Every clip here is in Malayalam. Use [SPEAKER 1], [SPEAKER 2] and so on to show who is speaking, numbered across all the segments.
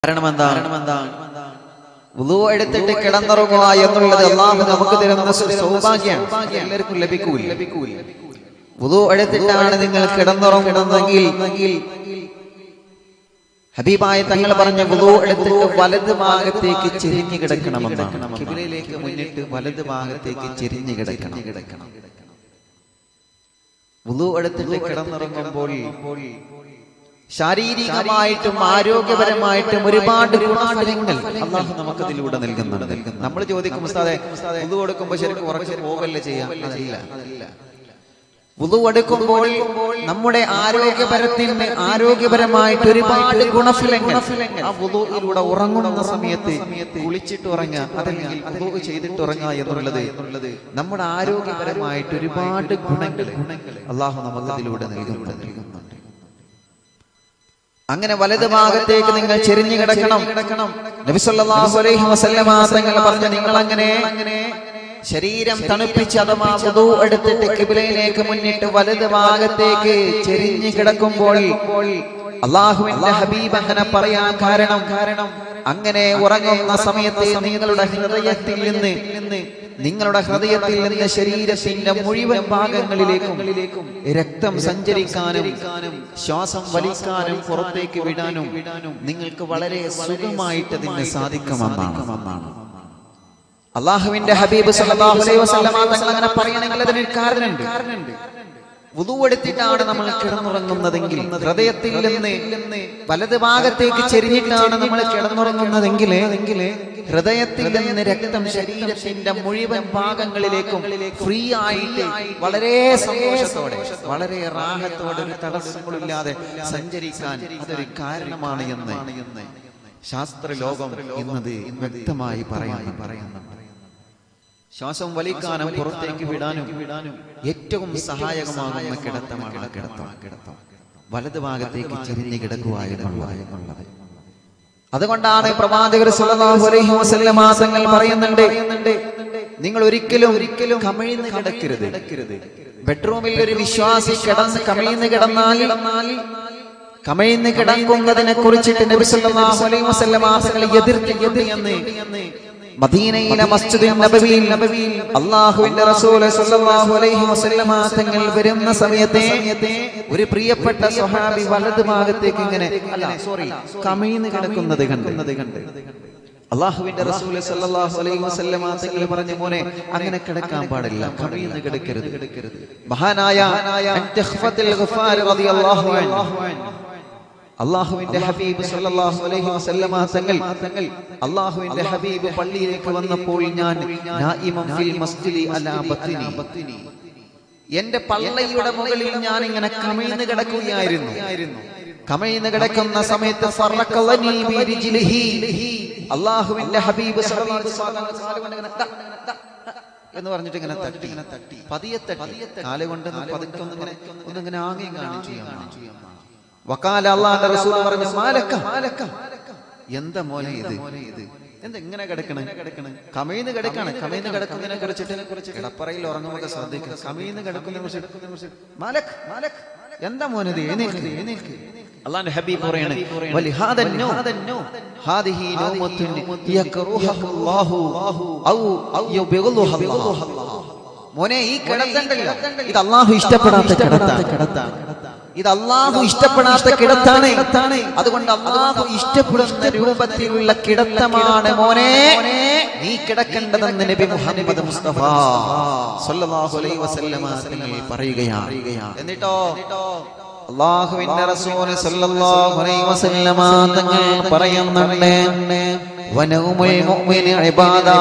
[SPEAKER 1] കാരണം എന്താണ് വുളു എടുത്തിട്ട് കിടന്നുറങ്ങുക എന്നുള്ളത് അള്ളാഹു നമുക്ക് തരുന്ന സു- സൗഭാഗ്യമാണ് അത് എല്ലാവർക്കും ലഭിക്കൂല വുളു എടുത്തിട്ടാണ് നിങ്ങൾ കിടന്നുറങ്ങുന്നതെങ്കിൽ ഹബീബായ തങ്ങൾ പറഞ്ഞ വുളു എടുത്തിട്ട് വലത് ഭാഗത്തേക്ക് ചെരിഞ്ഞു കിടക്കണമെന്നാണ് കിബിലയിലേക്ക് മുന്നിട്ട് വലത് ഭാഗത്തേക്ക് ചെരിഞ്ഞു കിടക്കണം കിടക്കണം വുളു എടുത്തിട്ട് കിടന്നുറങ്ങുമ്പോൾ ശാരീരികമായിട്ടും ആരോഗ്യപരമായിട്ടും ഒരുപാട് ഗുണഫലങ്ങൾ അള്ളാഹു നമുക്ക് ഇതിലൂടെ നൽകുന്നുണ്ട് നമ്മൾ ചോദിക്കും ഉസ്താദെ വുളു കൊടുക്കുമ്പോൾ ശരിക്കും ഉറച്ചു പോകല്ലേ ചെയ്യാം അതല്ല വുളു എടുക്കുമ്പോൾ നമ്മുടെ ആരോഗ്യപരത്തിന് ആരോഗ്യപരമായിട്ട് ഒരുപാട് ഗുണഫലങ്ങൾ ആ വുളുയിലൂടെ ഉറങ്ങുന്ന സമയത്ത് കുളിച്ചിട്ട് ഉറങ്ങുക അതല്ലെങ്കിൽ വുളു ചെയ്തിട്ട് ഉറങ്ങുക എന്നുള്ളത് നമ്മുടെ ആരോഗ്യപരമായിട്ട് ഒരുപാട് ഗുണങ്ങൾ അള്ളാഹു നമുക്ക് ഇതിലൂടെ നൽകുന്നുണ്ട് അങ്ങനെ വലത് ഭാഗത്തേക്ക് നിങ്ങൾ ചെരിഞ്ഞു കിടക്കണം നബി സല്ലല്ലാഹു അലൈഹി വസല്ലമ തങ്ങൾ പറഞ്ഞു നിങ്ങൾ അങ്ങനെ ശരീരം തണുപ്പിച്ച് അഥവാ വുദൂ എടുത്തിട്ട് കിബിലയിലേക്ക് മുന്നിട്ട് വലത് ഭാഗത്തേക്ക് ചെരിഞ്ഞു കിടക്കുമ്പോൾ അള്ളാഹുവിന്റെ ഹബീബ് അങ്ങനെ പറയാൻ കാരണം കാരണം അങ്ങനെ ഉറങ്ങുന്ന സമയത്ത് നിങ്ങളുടെ ഹൃദയത്തിൽ നിന്ന് നിങ്ങളുടെ ഹൃദയത്തിൽ നിന്ന് ശരീരത്തിന്റെ മുഴുവൻ ഭാഗങ്ങളിലേക്കും രക്തം സഞ്ചരിക്കാനും ശ്വാസം വലിക്കാനും പുറത്തേക്ക് വിടാനും നിങ്ങൾക്ക് വളരെ സുഖമായിട്ട് അതിന് സാധിക്കുമെന്നാണ് അള്ളാഹുവിന്റെ ഹബീബ് സല്ലല്ലാഹു അലൈഹി വസല്ലമ തങ്ങൾ അങ്ങനെ പറയണമെങ്കിൽ അതിനൊരു കാരണമുണ്ട് വുദു എടുത്തിട്ടാണ് നമ്മൾ കിടന്നുറങ്ങുന്നതെങ്കിൽ ഹൃദയത്തിൽ നിന്ന് വലത് ഭാഗത്തേക്ക് ചെരിഞ്ഞിട്ടാണ് നമ്മൾ കിടന്നുറങ്ങുന്നതെങ്കിൽ ഹൃദയത്തിൽ നിന്ന് രക്തം ശരീരത്തിന്റെ മുഴുവൻ ഭാഗങ്ങളിലേക്കും ഫ്രീ ആയിട്ട് വളരെ സന്തോഷത്തോടെ വളരെ റാഹത്തോടെ ഒരു തടസ്സങ്ങളില്ലാതെ സഞ്ചരിക്കാൻ അതൊരു കാരണമാണ് എന്ന് ശാസ്ത്ര ലോകം ഇന്നത് വ്യക്തമായി പറയാൻ പറയുന്നുണ്ട് ശ്വാസം വലിക്കാനും പുറത്തേക്ക് വിടാനും വിടാനും ഏറ്റവും സഹായകമാകുന്ന കിടത്തമാണ് ആ കിടത്തം കിടത്തം വലത് ഭാഗത്തേക്ക് ചെരിഞ്ഞു കിടക്കുക എന്നുള്ളത് അതുകൊണ്ടാണ് പ്രവാചകർ സല്ലല്ലാഹു അലൈഹി വസല്ലമ തങ്ങൾ പറയുന്നുണ്ട് നിങ്ങൾ ഒരിക്കലും ഒരിക്കലും കമിഴ്ന്ന് കിടക്കരുത് ബെഡ്റൂമിൽ ഒരു വിശ്വാസി കിടന്ന് കമിഴ്ന്ന് കിടന്നാൽ കമിഴ്ന്ന് കിടക്കുന്നതിനെ കുറിച്ചിട്ട് നബി സല്ലല്ലാഹു അലൈഹി വസല്ലമ തങ്ങൾ എതിർത്ത് എന്ന് മദീനയിലെ മസ്ജിദ് നബവിയിൽ നബവിയിൽ അള്ളാഹുവിന്റെ റസൂൽ സല്ലല്ലാഹു അലൈഹി വസല്ലമ തങ്ങൾ വരുന്ന സമയത്തെ ഒരു പ്രിയപ്പെട്ട സ്വഹാബി വലത് ഭാഗത്തേക്ക് ഇങ്ങനെ അല്ല സോറി കമിഴ്ന്ന് കിടക്കുന്നത് കണ്ടത് കണ്ട് അള്ളാഹുവിന്റെ റസൂൽ സല്ലല്ലാഹു അലൈഹി വസല്ലമ തങ്ങൾ പറഞ്ഞു മോനെ അങ്ങനെ കിടക്കാൻ പാടില്ല കമിഴ്ന്ന് കിടക്കരുത് കിടക്കരുത് മഹാനായ അൻതഖ്ഫത്തുൽ ഗഫാർ റളിയല്ലാഹു അൻഹു അള്ളാഹുവിന്റെ ഹബീബ് സല്ലല്ലാഹു അലൈഹി വസല്ലമ തങ്ങൾ തങ്ങൾ അള്ളാഹുവിന്റെ ഹബീബ് പള്ളിയിലേക്ക് വന്നപ്പോൾ ഞാൻ നായിമം ഫിൽ മസ്ജിദി അലാ ബത്നി എന്റെ പള്ളയുടെ മുകളിൽ ഞാൻ ഇങ്ങനെ കമിഴ്ന്ന് കിടക്കുകയായിരുന്നു കമിഴ്ന്ന് കിടക്കുന്ന സമയത്ത് ഫറഖലനി ബിരിജ്ലിഹി അള്ളാഹുവിന്റെ ഹബീബ് സല്ലല്ലാഹു അലൈഹി വസല്ലം എന്ന് പറഞ്ഞിട്ട് ഇങ്ങനെ തട്ടി ഇങ്ങനെ തട്ടി പതിയെ തട്ടി കാലുകൊണ്ട് പതുക്കെ ഒന്നിങ്ങനെ ഒന്നിങ്ങനെ ആംഗ്യം കാണിച്ചു ചെയ്യാം വക്കാല അള്ളാന്റെ റസൂൽ പറഞ്ഞു മാലക്ക മാലക്ക എന്താ മോനെ ഇത് ഇത് എന്താ ഇങ്ങനെ കിടക്കണേ കിടക്കണേ കമീന്ന് കിടക്കാണ് കമീന്ന് കിടക്കുന്നതിനെ കുറിച്ചിട്ട് കിടപ്പറയിൽ ഉറങ്ങുമ്പോൾ ശ്രദ്ധിക്കുക കമീന്ന് കിടക്കുന്നതിനെ കുറിച്ച് മാലക് മാലക് എന്താ മോനെ ഇത് എഴുന്നേൽക്ക് എഴുന്നേൽക്ക് അള്ളാന്റെ ഹബീബ് പറയാണ് വലിഹാദൻ നോ ഹാദിഹി നൗമത്തുൻ യക്റുഹു അല്ലാഹു ഔ യുബിഗുലുഹു അല്ലാഹു മോനെ ഈ കിടത്തണ്ടല്ലോ ഇത് അള്ളാഹു ഇഷ്ടപ്പെടാത്ത കിടത്താണ് കിടത്താണ് ഇത് അള്ളാഹു ഇഷ്ടപ്പെടാത്ത കിടത്താണ് അതുകൊണ്ട് അള്ളാഹു ഇഷ്ടപ്പെടുന്ന രൂപത്തിലുള്ള കിടത്തമാണ് മോനെ നീ കിടക്കേണ്ടതെന്ന് നബി മുഹമ്മദ് മുസ്തഫ സല്ലല്ലാഹു അലൈഹി വസല്ലമ തങ്ങൾ പറയുകയാണ് എന്നിട്ടോ അള്ളാഹുവിന്റെ റസൂൽ സല്ലല്ലാഹു അലൈഹി വസല്ലമ തങ്ങൾ പറയുന്നുണ്ട് വനൗമുൽ മുഅ്മിനി ഇബാദാ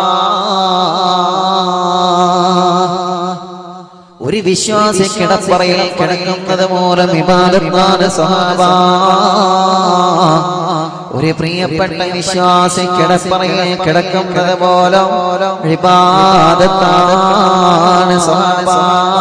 [SPEAKER 1] ഒരു വിശ്വാസി കിടപ്പറയിൽ കിടക്കുന്നത് മൂലം വിവാദത്താണ് സഹാബ ഒരു പ്രിയപ്പെട്ട വിശ്വാസി കിടപ്പറയിൽ കിടക്കുന്നത് മൂലം വിവാദത്താണ് സഹാബ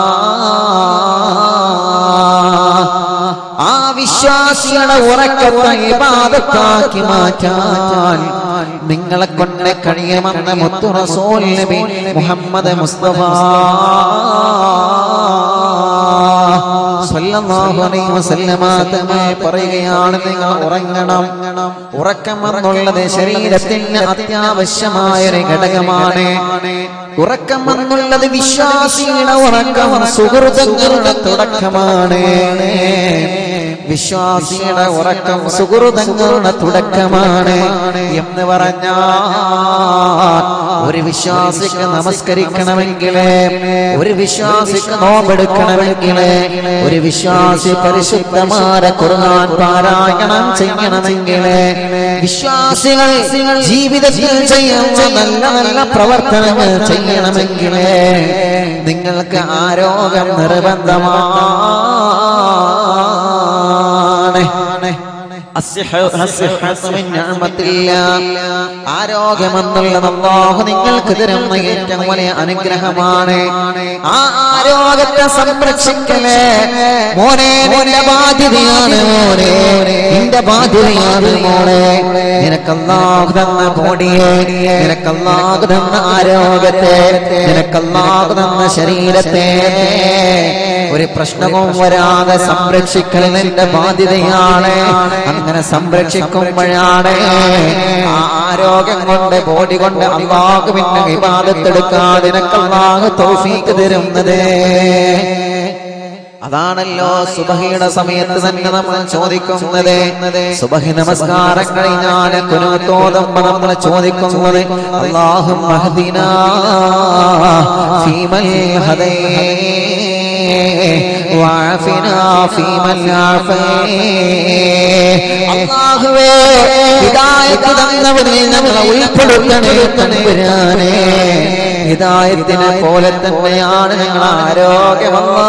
[SPEAKER 1] ആ വിശ്വാസികളെ ഉറക്കത്തെ ഇബാദത്താക്കി മാറ്റാൻ നിങ്ങളെ കൊണ്ട് കഴിയുമെന്ന് മുത്തു റസൂൽ നബി മുഹമ്മദ് മുസ്തഫ സ്വല്ലല്ലാഹു അലൈഹി വസല്ലമ തങ്ങൾ പറയുകയാണ് നിങ്ങൾ ഉറങ്ങണം ഉറക്കം എന്നുള്ളത് ശരീരത്തിന് അത്യാവശ്യമായ ഒരു ഘടകമാണ് ഉറക്കം എന്നുള്ളത് വിശ്വാസിയുടെ ഉറക്കം സുഹൃതങ്ങളുടെ തുടക്കമാണ് വിശ്വാസിയുടെ ഉറക്കം സുഹൃതങ്ങളുടെ തുടക്കമാണ് എന്ന് പറഞ്ഞാൽ ഒരു വിശ്വാസിക്ക് നമസ്കരിക്കണമെങ്കിൽ ഒരു വിശ്വാസിക്ക് നോമ്പെടുക്കണമെങ്കിൽ ഒരു വിശ്വാസി പരിശുദ്ധമായ ഖുർആൻ പാരായണം ചെയ്യണമെങ്കിൽ വിശ്വാസികൾ ജീവിതത്തിൽ ചെയ്യുന്ന നല്ല നല്ല പ്രവർത്തനങ്ങൾ ചെയ്യണമെങ്കിൽ നിങ്ങൾക്ക് ആരോഗ്യം നിർബന്ധമാണ് ആരോഗ്യമെന്നുള്ളത് അള്ളാഹു നിങ്ങൾക്ക് തരുന്ന ഏറ്റവും വലിയ അനുഗ്രഹമാണ് ആ ആരോഗ്യത്തെ സംരക്ഷിക്കലേ മോനെ നിന്റെ ബാധ്യതയാണ് മോനെ നിന്റെ ബാധ്യതയാണ് മോളെ നിനക്കല്ലാഹു തന്ന ബോഡിയെ നിനക്കല്ലാഹു തന്ന ആരോഗ്യത്തെ നിനക്കല്ലാഹു തന്ന ശരീരത്തെ ഒരു പ്രശ്നവും വരാതെ സംരക്ഷിക്കൽ നിന്റെ ബാധ്യതയാണ് അങ്ങനെ സംരക്ഷിക്കുമ്പോഴാണ് ആ ആരോഗ്യം കൊണ്ട് ബോഡി കൊണ്ട് അള്ളാഹു പിന്നെ വിവാദത്തെടുക്കാൻ നിനക്കല്ലാഹു തൗഫീക്ക് തരുന്നത് അതാണല്ലോ സുബഹിയുടെ സമയത്ത് തന്നെ നമ്മൾ ചോദിക്കുന്നത് സുബഹി നമസ്കാരം കഴിഞ്ഞാൽ കുനുത്തോതുമ്പോ നമ്മൾ ചോദിക്കുന്നത് അള്ളാഹും അള്ളാഹുവേ ഹിദായത്ത് തന്നവനെ നമ്മളെ ഉൾപ്പെടുത്തണേ തമ്പുരാനേ ഹിദായത്തിനെ പോലെ തന്നെയാണ് ഞങ്ങൾ ആരോഗ്യമല്ല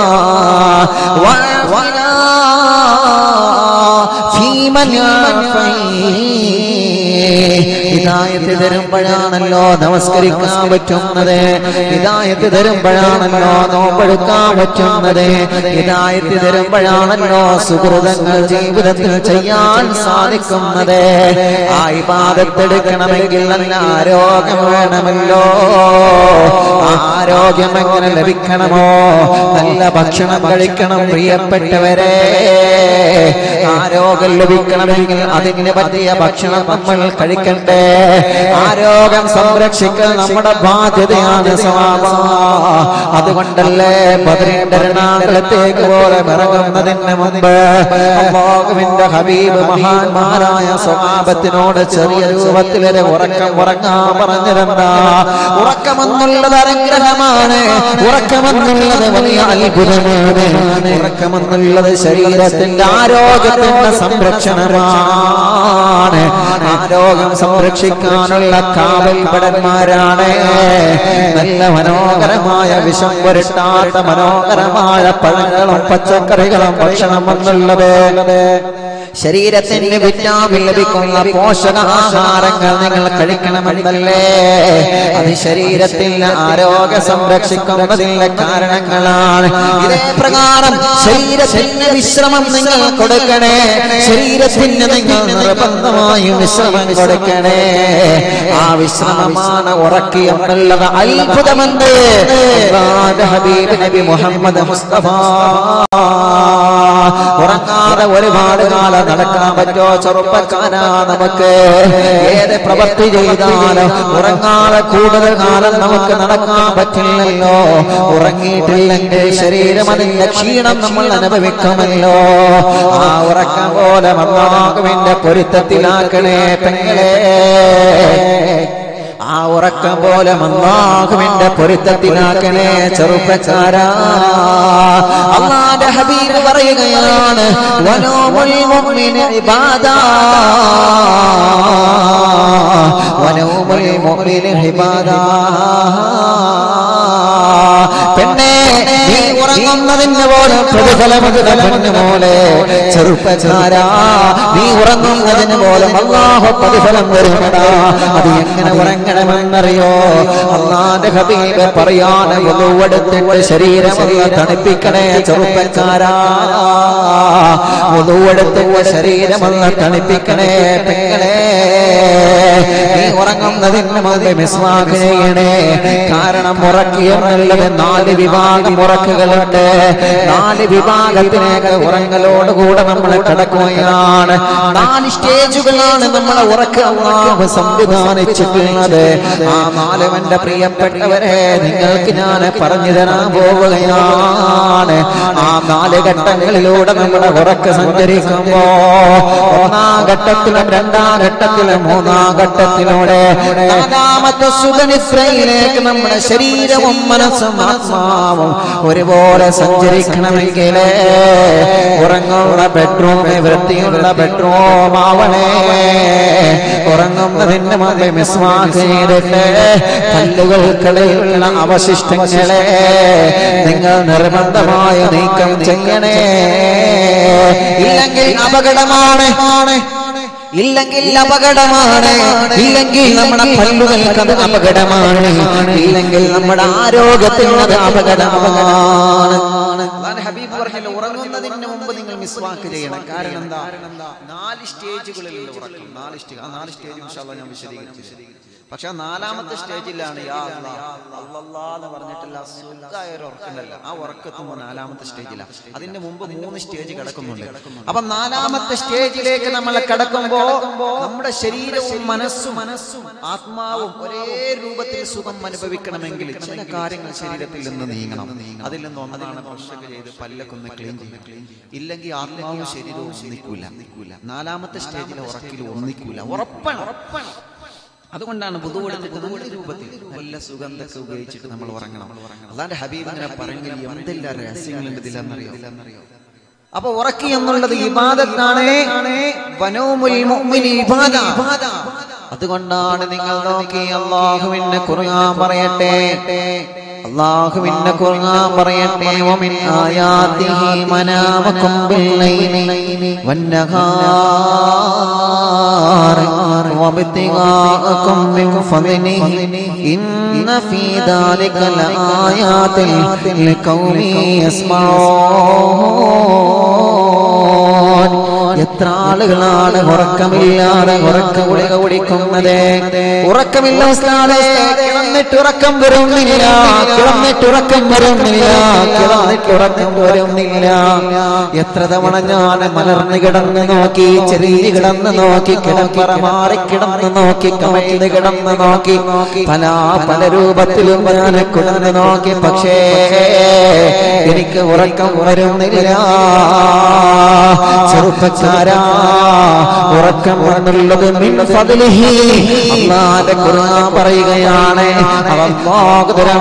[SPEAKER 1] ഹിദായത്ത് തരുമ്പോഴാണല്ലോ നമസ്കരിക്കാൻ പറ്റുന്നത് ഹിദായത്ത് തരുമ്പോഴാണല്ലോ നോമ്പെടുക്കാൻ പറ്റുന്നത് ഹിദായത്ത് തരുമ്പോഴാണല്ലോ സുഹൃതങ്ങൾ ജീവിതത്തിൽ ചെയ്യാൻ സാധിക്കുന്നത് ആ ഇബാദത്തെടുക്കണമെങ്കിൽ നല്ല ആരോഗ്യം വേണമല്ലോ ആരോഗ്യം എങ്ങനെ ലഭിക്കണമോ നല്ല ഭക്ഷണം കഴിക്കണം പ്രിയപ്പെട്ടവരെ ആരോഗ്യം ലഭിക്കണമെങ്കിൽ അതിന് പറ്റിയ ഭക്ഷണം നമ്മൾ കഴിക്കണ്ടേ ആരോഗ്യം സംരക്ഷിക്കൽ നമ്മുടെ ബാധ്യതയാണ് സ്വാഭ അതുകൊണ്ടല്ലേ പതിനെട്ട് എറണാകുളത്തേക്ക് പോലെ ഇറങ്ങുന്നതിന് മുമ്പ് അള്ളാഹുവിന്റെ ഹബീബ് മഹാന്മാരായ സ്വഭാവത്തിനോട് ചെറിയ രൂപത്തിലൊരു ഉറക്കം ഉറങ്ങാൻ പറഞ്ഞിരുന്ന ഉറക്കമെന്നുള്ളത് അനുഗ്രഹമാണ് ഉറക്കമെന്നുള്ളത് വലിയ അത്ഭുതമാണ് ഉറക്കമെന്നുള്ളത് ശരീരത്തിന്റെ ആരോഗ്യത്തിന്റെ സംരക്ഷണമാണ് ആരോഗ്യം സംരക്ഷിക്കാനുള്ള കാവൽപടന്മാരാണ് നല്ല മനോഹരമായ വിഷം പുരട്ടാത്ത മനോഹരമായ പഴങ്ങളും പച്ചക്കറികളും ഭക്ഷണം എന്നുള്ളത് ശരീരത്തിന് വിറ്റാമിൻ ലഭിക്കുന്ന പോഷകാഹാരങ്ങൾ നിങ്ങൾ കഴിക്കണമെന്നല്ലേ അത് ശരീരത്തിന് ആരോഗ്യ സംരക്ഷിക്കുന്നതിന്റെ കാരണങ്ങളാണ് ഇതേ പ്രകാരം ശരീരത്തിന് വിശ്രമം നിങ്ങൾ കൊടുക്കണേ ശരീരത്തിന് നിങ്ങൾ നിർബന്ധമായും വിശ്രമം കൊടുക്കണേ ആ വിശ്രമമാണ് ഉറക്കി എന്നുള്ളത് അത്ഭുതമുണ്ട് അല്ലാഹുവിന്റെ ഹബീബ് നബി മുഹമ്മദ് മുസ്തഫ ഉറങ്ങാതെ ഒരുപാട് കാലം നടക്കാൻ പറ്റോ ചെറുപ്പക്കാരാ നമുക്ക് ഏത് പ്രവൃത്തി ചെയ്താലും ഉറങ്ങാതെ കൂടുതൽ കാലം നമുക്ക് നടക്കാൻ പറ്റില്ലല്ലോ ഉറങ്ങിയിട്ടില്ലെങ്കിൽ ശരീരം അതിന്റെ ക്ഷീണം നമ്മൾ അനുഭവിക്കുമല്ലോ ആ ഉറക്കം പോലെ മർമാകുവിന്റെ പൊരുത്തത്തിലാക്കണേ പെങ്ങളെ ആ ഉറക്കം പോലെ മന്നാഹുവിന്റെ പൊരുത്തത്തിലാക്കണേ ചെറുപ്പക്കാരാ അള്ളാന്റെ ഹബീബ് പറയുകയാണ് വനോമുൽ മുഅ്മിന് ഇബാദാ വനോമുൽ മുഅ്മിന് ഇബാദാ പെണ്ണേ നീ ഉറങ്ങുന്നതിന് പോലെ പ്രതിഫലമുണ്ട് പെണ്ണു പോലെ ചെറുപ്പക്കാരാ നീ ഉറങ്ങുന്നതിന് പോലെ അള്ളാഹു പ്രതിഫലം വരുന്നതാ അത് എങ്ങനെ ഉറങ്ങണമെന്നറിയോ അള്ളാന്റെ ഹബീബ് പറയാൻ ഒതുവെടുത്തിട്ട് ശരീരം ഒന്ന് തണുപ്പിക്കണേ ചെറുപ്പക്കാരാ ഒതുവെടുത്തിട്ട് ശരീരം ഒന്ന് തണുപ്പിക്കണേ പെങ്ങളെ നീ
[SPEAKER 2] ഉറങ്ങുന്നതിന് മുമ്പ് മിസ്വാക്ക് ചെയ്യണേ കാരണം ഉറക്കിയെന്നുള്ളത് നാല് വിഭാഗം ഉറക്കുകളുണ്ട് നാല് വിഭാഗത്തിലേക്ക് ഉറങ്ങലോടുകൂടെ നമ്മൾ കിടക്കുകയാണ് നാല് സ്റ്റേജുകളാണ് നമ്മളെ ഉറക്ക അള്ളാഹു സംവിധാനിച്ചിട്ടുള്ളത് ആ നാലും എന്റെ പ്രിയപ്പെട്ടവരെ നിങ്ങൾക്ക് ഞാൻ പറഞ്ഞു തരാൻ പോവുകയാണ് ആ നാല് ഘട്ടങ്ങളിലൂടെ നമ്മുടെ ഉറക്ക സഞ്ചരിക്കുമ്പോ ഒന്നാം ഘട്ടത്തിലും രണ്ടാം ഘട്ടത്തിലും മൂന്നാം ഘട്ടത്തിലൂടെ നാലാമത്തെ സുഖനിദ്രയിലേക്ക് നമ്മുടെ ശരീരവും മനസ്സും ആത്മാവും ഒരുപോലെ സഞ്ചരിക്കണമെങ്കിൽ ഉറങ്ങുന്ന ബെഡ്റൂം വൃത്തിയുള്ള ബെഡ്റൂം ആവണേ ഉറങ്ങുന്നതിന് മുമ്പ് മിസ്വാക്ക് ചെയ്തിട്ട് പല്ലുകൾക്കിടയിലുള്ള അവശിഷ്ടങ്ങളെ നിങ്ങൾ നിർബന്ധമായ നീക്കം ചെയ്യണേ ഇല്ലെങ്കിൽ അപകടമാണ് ഇല്ലെങ്കിൽ അപകടമാണ് ഇല്ലെങ്കിൽ നമ്മുടെ പല്ലുകൾക്ക് അത് അപകടമാണ് ഇല്ലെങ്കിൽ നമ്മുടെ ആരോഗ്യത്തിന് അത് അപകടമാണ്
[SPEAKER 1] അതാണ് ഹബീബ് പറഞ്ഞല്ലോ ഉറങ്ങുന്നതിന് മുമ്പ് നിങ്ങൾ മിസ്വാക്ക് ചെയ്യണം കാരണം എന്താ നാല് സ്റ്റേജുകളിൽ ഉറക്കം നാല് സ്റ്റേജ് ആ നാല് സ്റ്റേജ് ഇൻഷാല്ലാ ഞാൻ വിശദീകരിച്ചു പക്ഷെ ആ നാലാമത്തെ സ്റ്റേജിലാണ് യാ അല്ലാ, അല്ലല്ലാ എന്ന് പറഞ്ഞിട്ടുള്ള സുഖമായ ഒരു ഉറക്കമല്ല ആ ഉറക്കത്തുമ്പോ നാലാമത്തെ സ്റ്റേജിലാണ് അതിന്റെ മുമ്പ് മൂന്ന് സ്റ്റേജ് കിടക്കുന്നുണ്ട് അപ്പൊ നാലാമത്തെ സ്റ്റേജിലേക്ക് നമ്മൾ കിടക്കുമ്പോ നമ്മുടെ ശരീരവും മനസ്സും മനസ്സും ആത്മാവും ഒരേ രൂപത്തിൽ സുഖം അനുഭവിക്കണമെങ്കിൽ ചില കാര്യങ്ങൾ ശരീരത്തിൽ നിന്ന് നീങ്ങണം അതിൽ നിന്ന് ഒന്നാണ് ബ്രഷൊക്കെ ചെയ്ത് പല്ലൊക്കെ ഒന്ന് ക്ലീൻ ചെയ്യും ഇല്ലെങ്കിൽ ആത്മാവും ശരീരവും ഒന്നിക്കൂല നിൽക്കൂല നാലാമത്തെ സ്റ്റേജിലെ ഉറക്കിൽ ഒന്നിക്കൂല ഉറപ്പാണ് ഉറപ്പാണ് അതുകൊണ്ടാണ് പുതുവെടുത്തിട്ട് നല്ല രൂപത്തിൽ നല്ല സുഗന്ധമൊക്കെ ഉപയോഗിച്ചിട്ട് നമ്മൾ ഉറങ്ങണം അല്ലാണ്ട് ഹബീബ് ഇങ്ങനെ പറഞ്ഞെങ്കിൽ എന്തെല്ലാം രഹസ്യങ്ങളുണ്ട് ഇതിലെന്നറിയോ അപ്പൊ ഉറക്കി എന്നുള്ളത് ഇബാദത്താണ് വനോമുൽ മുഅ്മിനി ഇബാദ അതുകൊണ്ടാണ് നിങ്ങൾ നോക്കി അള്ളാഹുവിനെ കുറുകാൻ പറയട്ടെ അള്ളാഹുവിനെ കുറുകാൻ പറയട്ടെ വമിൻ ആയാതിഹി മനാമക്കും ബില്ലൈലി വന്നഹാർ وابتغاءكم من فضله إن في ذلك لآيات لقوم يسمعون എത്ര ആളുകളാണ് ഉറക്കമില്ലാതെ ഉറക്ക ഗുളിക കുടിക്കുന്നത് ഉറക്കമില്ല ഉസ്താദേ കിടന്നിട്ട് ഉറക്കം വരുന്നില്ല കിടന്നിട്ട് ഉറക്കം വരുന്നില്ല കിടന്നിട്ട് ഉറക്കം വരുന്നില്ല എത്ര തവണ ഞാൻ മലർന്ന് കിടന്ന് നോക്കി ചെറിയ കിടന്ന് നോക്കി കിടപ്പറ മാറി കിടന്ന് നോക്കി കമഴ്ന്ന് കിടന്ന് നോക്കി പല പല രൂപത്തിലും ഞാൻ കിടന്ന് നോക്കി പക്ഷേ എനിക്ക് ഉറക്കം വരുന്നില്ല ചെറുപ്പക്കാരാ ഉറക്കം എന്നുള്ളത് മിൻ ഫദ്ലിഹി അല്ലാഹുവിന്റെ ഖുർആൻ പറയുകയാണ് അവ മോഹതരം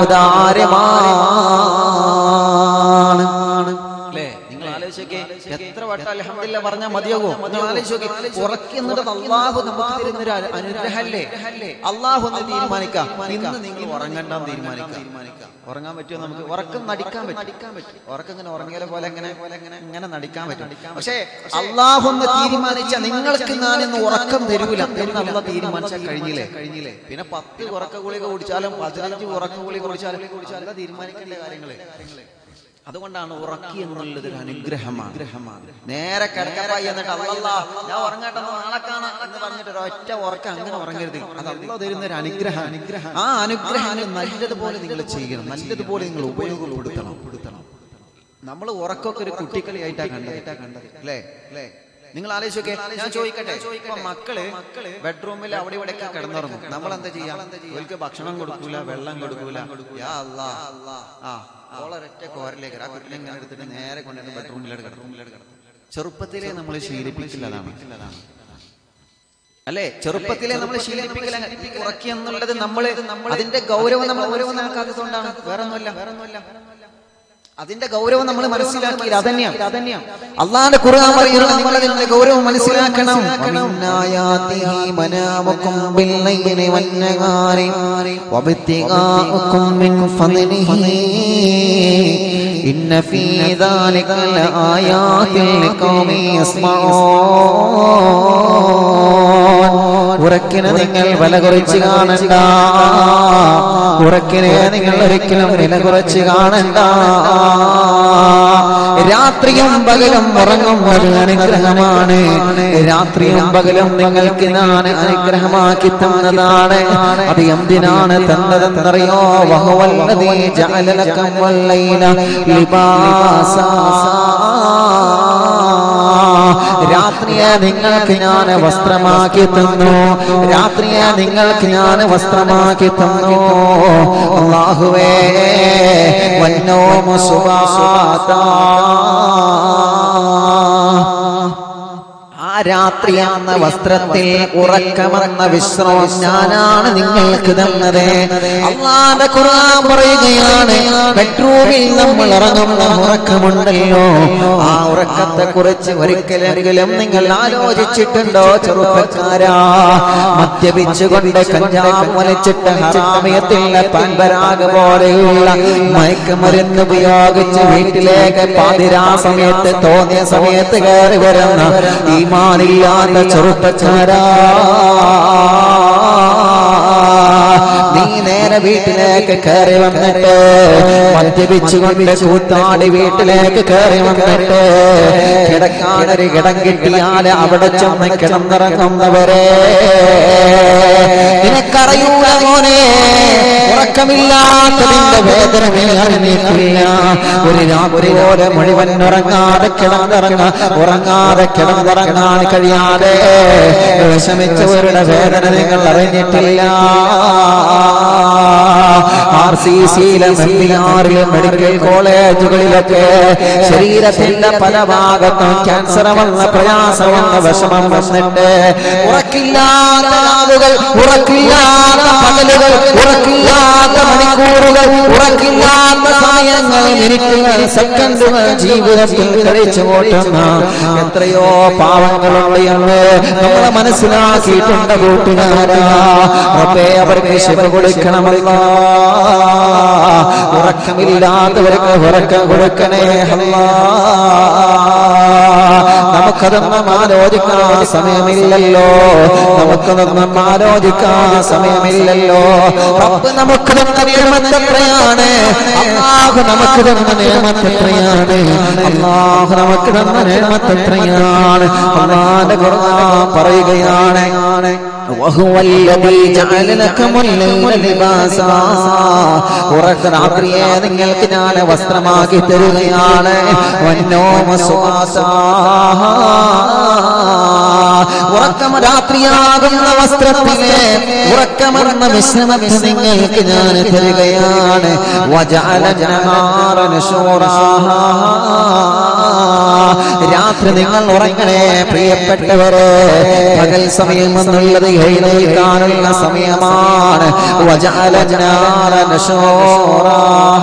[SPEAKER 1] ഔദാര്യമാണ് അല്ലേ നിങ്ങൾ ആലോചിച്ചോക്കെ എത്ര വട്ടം അൽഹംദുലില്ലാ പറഞ്ഞാൽ മതിയാകോ നിങ്ങൾ ആലോചിച്ചോക്കെ ഉറക്കി എന്നുള്ളത് അള്ളാഹു നമുക്ക് തരുന്ന ഒരു അനു- അനുഗ്രഹമല്ലേ അള്ളാഹു ഒന്ന് തീരുമാനിക്കാം ഇന്ന് നിങ്ങൾ ഉറങ്ങണ്ടെന്ന് തീരുമാനിക്കാം ഉറങ്ങാൻ പറ്റുമോ നമുക്ക് ഉറക്കം നടിക്കാൻ പറ്റും ഉറക്കം ഇങ്ങനെ ഉറങ്ങിയ പോലെ ഇങ്ങനെ ഇങ്ങനെ നടിക്കാൻ പറ്റും പക്ഷേ അള്ളാഹു ഒന്ന് തീരുമാനിച്ച നിങ്ങൾക്ക് ഞാൻ ഇന്ന് ഉറക്കം തരൂല എന്ന് അള്ള തീരുമാനിച്ചാൽ കഴിഞ്ഞില്ലേ കഴിഞ്ഞില്ലേ പിന്നെ പത്ത് ഉറക്ക ഗുളിക കുടിച്ചാലും പതിനഞ്ച് ഉറക്ക ഗുളിക കുടിച്ചാലും കുടിച്ചാലും തീരുമാനിക്കേണ്ട കാര്യങ്ങളെ അതുകൊണ്ടാണ് ഉറക്കി എന്നുള്ളത് ഒരു അനുഗ്രഹമാണ് നേരെ കിടക്കപ്പായി എന്നിട്ട് അല്ലല്ല ഞാൻ ഉറങ്ങട്ടെ എന്നാ നാളെ കാണാം എന്ന് പറഞ്ഞിട്ട് ഒരൊറ്റ ഉറക്കം അങ്ങനെ ഉറങ്ങരുത് അത് അല്ല തരുന്ന ഒരു അനുഗ്രഹം അനുഗ്രഹം ആ അനുഗ്രഹം നല്ലതുപോലെ നിങ്ങൾ ചെയ്യണം നല്ലതുപോലെ നിങ്ങൾ ഉപയോഗപ്പെടുത്തണം നമ്മൾ ഉറക്കമൊക്കെ ഒരു കുട്ടിക്കളിയായിട്ടാ കണ്ടത് കണ്ടത് അല്ലേ അല്ലേ നിങ്ങൾ ആലോചിച്ചോക്കെ ഞാൻ ചോദിക്കട്ടെ ഇപ്പൊ മക്കള് ബെഡ്റൂമിൽ അവിടെ ഇവിടെ ഒക്കെ കിടന്നുറങ്ങും നമ്മൾ എന്താ ചെയ്യാം അവർക്ക് ഭക്ഷണം കൊടുക്കൂല വെള്ളം കൊടുക്കൂല യാ അല്ലാ ആ ഓളൊരൊറ്റ കോരലേക്ക് ആ കുട്ടിനെ ഇങ്ങനെ എടുത്തിട്ട് നേരെ കൊണ്ടുവന്ന് ബെഡ്റൂമിലോട്ട് ബെഡ്റൂമിലോട്ട് കിടക്കും ചെറുപ്പത്തിലെ നമ്മൾ ശീലിപ്പിച്ചില്ലതാണ് അല്ലേ ചെറുപ്പത്തിലെ നമ്മൾ ശീലിപ്പിക്കല ഉറക്കി എന്നുള്ളത് നമ്മൾ അതിന്റെ ഗൗരവം നമ്മൾ ഗൗരവം നടക്കാത്തതുകൊണ്ടാണ് വേറെ ഒന്നുമല്ല വേറെ ഒന്നുമല്ല അതിന്റെ ഗൗരവം നമ്മൾ മനസ്സിലാക്കി അതന്നെയാണ് അതന്നെയാണ് അള്ളാന്റെ ഖുർആൻ പറയുന്നത് നമ്മൾ അതിന്റെ ഗൗരവം മനസ്സിലാക്കണം വമിന്നായാതിഹി മനാമുക്കും ബില്ലൈലി വന്നഹാരി വബിത്തിഗാഉക്കും മിൻ ഫദ്ലിഹി ഇന്ന ഫീ ദാലിക ലആയാതിൻ ലിഖൗമി യസ്മഊൻ ഉറക്കിന് നിങ്ങൾ വില കുറച്ച് കാണണ്ട ഉറക്കിനെ നിങ്ങൾ ഒരിക്കലും വില കുറച്ച് കാണണ്ട
[SPEAKER 2] രാത്രിയും പകലും ഉറങ്ങുന്നത് അനുഗ്രഹമാണ് രാത്രിയും പകലും നിങ്ങൾക്ക് ഞാൻ അനുഗ്രഹമാക്കി തന്നതാണ് അത് എന്തിനാണ് തന്നതെന്നറിയോ വഹുവല്ലതീ ജഅലലകം വല്ലൈല ലിബാസാ രാത്രിയെ നിങ്ങൾക്ക് ഞാൻ വസ്ത്രമാക്കി തന്നു രാത്രിയെ നിങ്ങൾക്ക് ഞാൻ വസ്ത്രമാക്കി തന്നു അള്ളാഹുവേ വന്നോമ സുബാതാ ആ രാത്രി എന്ന വസ്ത്രത്തിൽ ഉറക്കമെന്ന വിശ്രമം ഞാനാണ് നിങ്ങൾക്ക് തന്നത് അള്ളാന്റെ ഖുർആൻ പറയുകയാണ് ബെഡ്റൂമിൽ നമ്മൾ ഇറങ്ങുന്ന ഉറക്കമുണ്ടല്ലോ ആ ഉറക്കത്തെ കുറിച്ച് ഒരിക്കലെങ്കിലും നിങ്ങൾ ആലോചിച്ചിട്ടുണ്ടോ ചെറുപ്പക്കാരാ മദ്യപിച്ചുകൊണ്ട് കഞ്ചാവ് വലിച്ചിട്ട് ഹറാമിയത്തിലുള്ള പൻപരാഗ് പോലെയുള്ള മയക്കുമരുന്ന് ഉപയോഗിച്ച് വീട്ടിലേക്ക് പാതിരാ സമയത്ത് തോന്നിയ സമയത്ത് കയറി വരുന്ന ഈമാനില്ലാത്ത ചെറുപ്പക്കാരാ നീ നേരെ വീട്ടിലേക്ക് കയറി വന്നിട്ട് മദ്യപിച്ചുകൊണ്ട് കൂത്താടി വീട്ടിലേക്ക് കയറി വന്നിട്ട് കിടക്കാനൊരു കിടം കിട്ടിയാൽ അവിടെ ചെന്ന് കിടന്നിറങ്ങുന്നവരെ നിനക്കറിയൂല മോനെ ഉറക്കമില്ലാത്തതിന്റെ വേദന നീ അറിഞ്ഞിട്ടില്ല ഒരു രാത്രി പോലെ മുഴുവൻ ഉറങ്ങാതെ കിടന്നിറങ്ങ ഉറങ്ങാതെ കിടന്നിറങ്ങാൻ കഴിയാതെ വിഷമിച്ചവരുടെ വേദന നിങ്ങൾ അറിഞ്ഞിട്ടില്ല ആർ സി സിയിലെ മെല്ലിയാറിലെ മെഡിക്കൽ കോളേജുകളിലൊക്കെ ശരീരത്തിന്റെ പല ഭാഗത്തും ക്യാൻസർ വന്ന പ്രയാസം വന്ന വിഷമം വന്നിട്ട് ഉറക്കില്ലാത്ത രാവുകൾ ഉറക്കില്ലാത്ത പകലുകൾ ഉറക്കില്ലാത്ത മണിക്കൂറുകൾ ഉറക്കില്ലാത്ത സമയങ്ങൾ മിനിറ്റുകൾ സെക്കൻഡുകൾ ജീവിതത്തിൽ കഴിച്ചു പോട്ടുന്ന എത്രയോ പാവങ്ങളുണ്ട് എന്ന് നമ്മളെ മനസ്സിലാക്കിയിട്ടുണ്ട് കൂട്ടുകാരാ റബ്ബേ അവർക്ക് ശിവ കൊടുക്കണമല്ല ഉറക്കമില്ലാത്തവർക്ക് ഉറക്കം കൊടുക്കണേ അല്ലാ നമുക്കതൊന്നും ആലോചിക്കാൻ സമയമില്ലല്ലോ നമുക്കതൊന്നും ആലോചിക്കാൻ സമയമില്ലല്ലോ റബ്ബ് നമുക്ക് തന്ന നിയമത്തെത്രയാണ് അള്ളാഹു നമുക്ക് തന്ന നിയമത്തെത്രയാണ് അള്ളാഹു നമുക്ക് തന്ന നിയമത്തെത്രയാണ് അള്ളാന്റെ ഖുർആൻ പറയുകയാണ് وهو الذي جعل لكم الليل لباسا ഉറക്ക രാത്രിയെ നിങ്ങൾക്ക് ഞാൻ വസ്ത്രമാക്കി തരുകയാണ് വന്നോമ സുവാസാ ഉറക്കം രാത്രിയാകുന്ന വസ്ത്രത്തിലെ ഉറക്കമെന്ന വിശ്രമത്തെ നിങ്ങൾക്ക് ഞാൻ തരികയാണ് വജഅല ജനഹാറ നശൂറാ. രാത്രി നിങ്ങൾ ഉറങ്ങണേ പ്രിയപ്പെട്ടവരെ പകൽ സമയം എന്നുള്ളത് എഴുന്നേൽക്കാനുള്ള സമയമാണ് വജഅല ജനാറ നശൂറാ.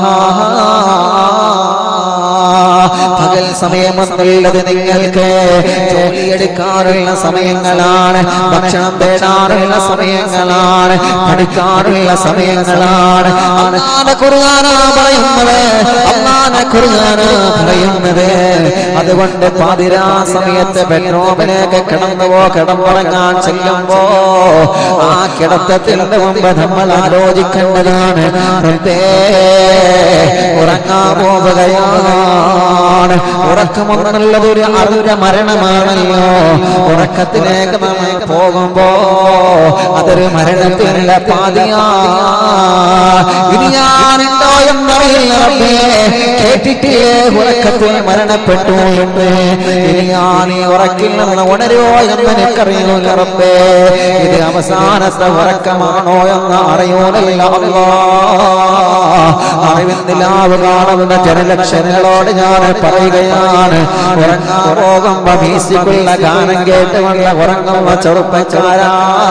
[SPEAKER 2] പകൽ സമയം എന്നുള്ളത് നിങ്ങൾക്ക് ജോലിയെടുക്കാറുള്ള സമയങ്ങളാണ് ഭക്ഷണം തേടാറുള്ള സമയങ്ങളാണ് പഠിക്കാറുള്ള സമയങ്ങളാണ് അള്ളാനെ കുറുകാനാ പറയുന്നത് അള്ളാനെ കുറുകാനാ പറയുന്നത് അതുകൊണ്ട് പാതിരാ സമയത്ത് ബെഡ്റൂമിലേക്ക് കിടന്നുവോ കിടന്നുറങ്ങാൻ ചെല്ലുമ്പോ ആ കിടത്തത്തിന്റെ മുമ്പ് നമ്മൾ ആലോചിക്കേണ്ടതാണ് റബ്ബേ, ഉറങ്ങാൻ പോവുകയാണ് ഉറക്കമെന്നുള്ളത് ഒരു അറുര മരണമാണല്ലോ ഉറക്കത്തിലേക്ക് നമ്മൾ പോകുമ്പോ അതൊരു മരണത്തിനുള്ള പാതിയാ ഇത് ഞാനുണ്ടോ എന്നറിയില്ല റബ്ബേ കേട്ടിട്ടില്ലേ ഉറക്കത്തിൽ മരണപ്പെട്ടു എന്ന് ഇനി ഞാൻ ഈ ഉറക്കിൽ നിന്ന് ഉണരുവോ എന്ന് എനിക്കറിയൂല റബ്ബേ ഇത് അവസാനത്തെ ഉറക്കമാണോ എന്ന് അറിയൂലല്ല അല്ലാ അറിവിന്ദിലാവ് കാണുന്ന ജനലക്ഷങ്ങളോട് ഞാൻ പറയുകയാണ് ഉറങ്ങാൻ പോകുമ്പോ മ്യൂസിക്കുള്ള ഗാനം കേട്ട് വന്ന ഉറങ്ങുന്ന ചെറുപ്പക്കാരാ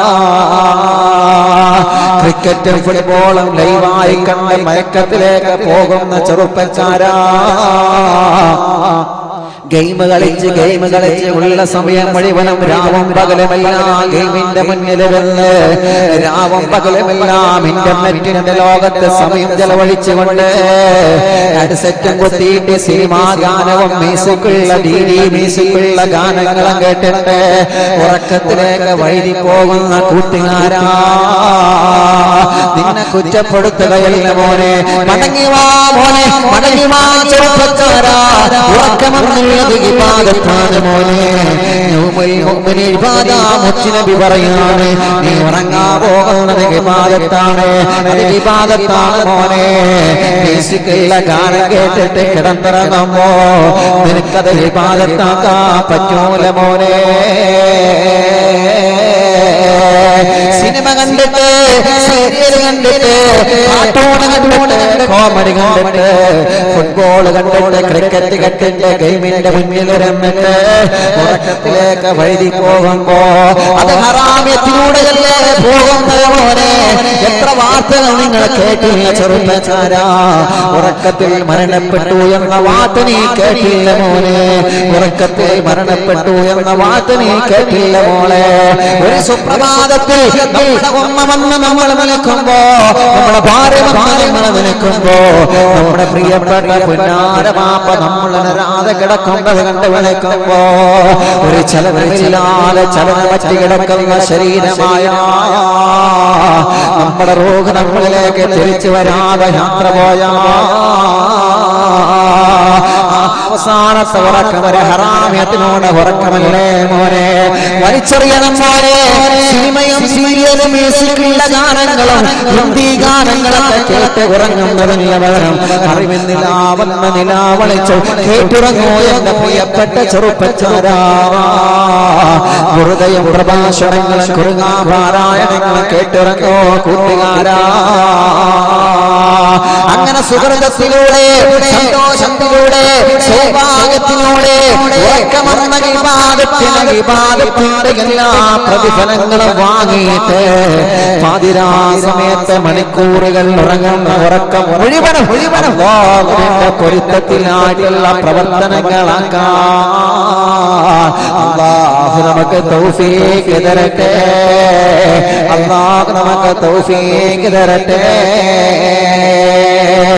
[SPEAKER 2] ക്രിക്കറ്റും ഫുട്ബോളും ലൈവായി കണ്ട് മയക്കത്തിലേക്ക് പോകുന്ന ചെറുപ്പക്കാരാ ഗെയിം കളിച്ച് ഗെയിം കളിച്ച് ഉള്ള സമയം മുഴുവനും രാവും പകലുമെല്ലാം ഗെയിമിന്റെ മുന്നിൽ വന്ന് രാവും പകലുമെല്ലാം ഇന്റർനെറ്റിന്റെ ലോകത്ത് സമയം ചെലവഴിച്ചുകൊണ്ട് ഹെഡ്സെറ്റും കുത്തിയിട്ട് സിനിമാ ഗാനവും മ്യൂസിക്കുള്ള ഡി ഡി മ്യൂസിക്കുള്ള ഗാനങ്ങളും കേട്ടിട്ട് ഉറക്കത്തിലേക്ക് വൈകി പോകുന്ന കൂട്ടുകാരാ നിന്നെ കുറ്റപ്പെടുത്തുകയല്ല മോനെ മടങ്ങി വാ മോനെ മടങ്ങി വാ ചെറുപ്പക്കാരാ ഉറക്കമെന്നുള്ളത് വിവാദത്താണ് മോനെ യൗമുൽ മുഅ്മിനി ഇബാദ മുത്തുനബി പറയാണ് നീ ഉറങ്ങാ പോകുന്നത് വിവാദത്താണ് അത് വിവാദത്താണ് മോനെ മ്യൂസിക്കുള്ള ഗാനം കേട്ടിട്ട് കിടന്നിറങ്ങുമ്പോ നിനക്കത് വിവാദത്താക്കാൻ പറ്റൂല മോനെ സിനിമ കണ്ടിട്ട് സീരിയൽ കണ്ടിട്ട് കാർട്ടൂൺ കണ്ടിട്ട് കോമഡി കണ്ടിട്ട് ഫുട്ബോൾ കണ്ടിട്ട് ക്രിക്കറ്റ് കണ്ടിട്ട് ഗെയിമിന്റെ മുന്നിൽ ഇരുന്നിട്ട് ഉറക്കത്തിലേക്ക് വഴുതി പോകുമ്പോ അത് ഹറാമ്യത്തിലൂടെയല്ലേ പോകുന്നത് മോനെ എത്ര വാർത്തകൾ നിങ്ങൾ കേട്ടില്ല ചെറുപ്പക്കാരാ ഉറക്കത്തിൽ മരണപ്പെട്ടു എന്ന വാർത്ത നീ കേട്ടില്ല മോനെ ഉറക്കത്തിൽ മരണപ്പെട്ടു എന്ന വാർത്ത നീ കേട്ടില്ല മോളെ ഒരു സുപ്രഭാതത്തിൽ നമ്മുടെ ഉമ്മ വന്ന് നമ്മൾ വിളിക്കുമ്പോ നമ്മുടെ ഭാര്യ വന്ന് നമ്മൾ വിളിക്കുമ്പോ നമ്മുടെ പ്രിയപ്പെട്ട പുന്നാര പാപ്പ നമ്മൾ അനരാതെ കിടക്കുന്നത് കണ്ട് വിളിക്കുമ്പോ ഒരു ചലനമില്ലാതെ ചലനം പറ്റി കിടക്കുന്ന ശരീരമായ നമ്മുടെ റോഗ് നമ്മളിലേക്ക് തിരിച്ചു വരാതെ യാത്ര പോയാ അവസാനത്തെ ഉറക്കം ഒരു ഹറാമ്യത്തിനോട് ഉറക്കമല്ലേ മോനെ വലിച്ചെറിയണം മോനെ സിനിമയും സീരിയലും മ്യൂസിക്കുള്ള ഗാനങ്ങളും ഹിന്ദി ഗാനങ്ങളൊക്കെ കേട്ട് ഉറങ്ങുന്നതിന് പകരം അറിവിൻ നിലാവെന്ന നിലാവളിച്ചു കേട്ടുറങ്ങൂ എന്റെ പ്രിയപ്പെട്ട ചെറുപ്പച്ചാരാ ഹൃദയം പ്രഭാഷണങ്ങളും കുറുങ്ങാ പാരായണങ്ങളും കേട്ടിറങ്ങോ കൂട്ടുകാരാ അങ്ങനെ സുഹൃതത്തിലൂടെ സന്തോഷത്തിലൂടെ സൗഭാഗ്യത്തിലൂടെ ഉറക്കമർന്ന വിവാദത്തിന് വിവാദത്തിന്റെ എല്ലാ പ്രതിഫലങ്ങളും വാങ്ങിയിട്ട് പാതിരാ സമയത്ത് മണിക്കൂറുകൾ ഉറങ്ങുന്ന ഉറക്കം മുഴുവനും മുഴുവനും അല്ലാഹുവിന്റെ പൊരുത്തത്തിലായിട്ടുള്ള പ്രവർത്തനങ്ങളാക്കാൻ അള്ളാഹു നമുക്ക് തൗഫീഖ് തരട്ടെ അള്ളാഹു നമുക്ക് തൗഫീഖ് തരട്ടെ